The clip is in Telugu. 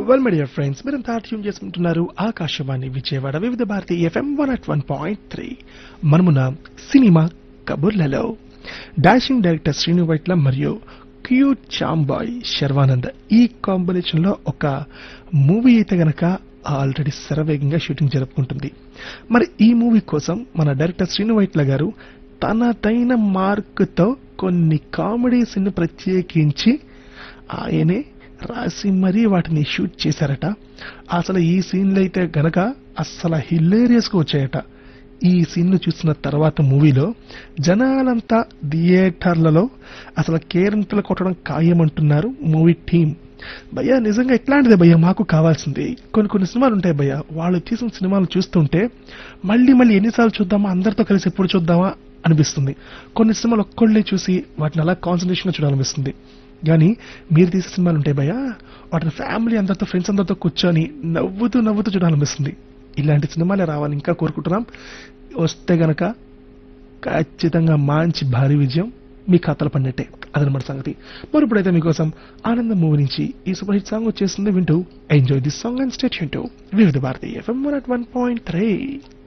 వెల్ మై డియర్ ఫ్రెండ్స్ మీరంతా ట్యూన్ చేసుకుంటున్నారు Akashvani Vijayawada Vividh Bharati FM one at one point three మనమున సినిమా కబుర్లలో డాషింగ్ డైరెక్టర్ శ్రీను వైట్ల మరియు క్యూట్ చాంబాయ్ శర్వానంద్ ఈ కాంబినేషన్ లో ఒక మూవీ అయితే గనక ఆల్రెడీ శరవేగంగా షూటింగ్ జరుపుకుంటుంది మరి ఈ మూవీ కోసం మన డైరెక్టర్ శ్రీను వైట్ల గారు తనదైన మార్కుతో కొన్ని కామెడీస్ ని ప్రత్యేకించి ఆయనే రాసి మరీ వాటిని షూట్ చేశారట అసలు ఈ సీన్లు అయితే గనక అస్సలు హిల్లేరియస్ గా వచ్చాయట ఈ సీన్లు చూసిన తర్వాత మూవీలో జనాలంతా థియేటర్లలో అసలు కేరింతలు కొట్టడం ఖాయమంటున్నారు మూవీ టీం భయ్యా నిజంగా ఇట్లాంటిదే భయ్యా మాకు కావాల్సింది కొన్ని కొన్ని సినిమాలు ఉంటాయి భయ్యా వాళ్ళు తీసిన సినిమాలు చూస్తుంటే మళ్ళీ మళ్ళీ ఎన్నిసార్లు చూద్దామా అందరితో కలిసి ఎప్పుడు చూద్దామా అనిపిస్తుంది కొన్ని సినిమాలు ఒక్కళ్ళే చూసి వాటిని అలా కాన్సన్ట్రేషన్ గా చూడాలనిపిస్తుంది కానీ మీరు తీసే సినిమాలు ఉంటాయి భయ్యా వాటిని ఫ్యామిలీ అందరితో ఫ్రెండ్స్ అందరితో కూర్చొని నవ్వుతూ నవ్వుతూ చూడాలనిపిస్తుంది ఇలాంటి సినిమాలే రావాలని ఇంకా కోరుకుంటున్నాం వస్తే గనక ఖచ్చితంగా మంచి భారీ విజయం మీ ఖాతాలో పడినట్టే అదనమాట సంగతి మరి ఇప్పుడైతే మీకోసం ఆనందం మూవీ నుంచి ఈ సూపర్ హిట్ సాంగ్ వచ్చేస్తుంది వింటూ enjoy this song and stay Vividh Bharati FM one at one point three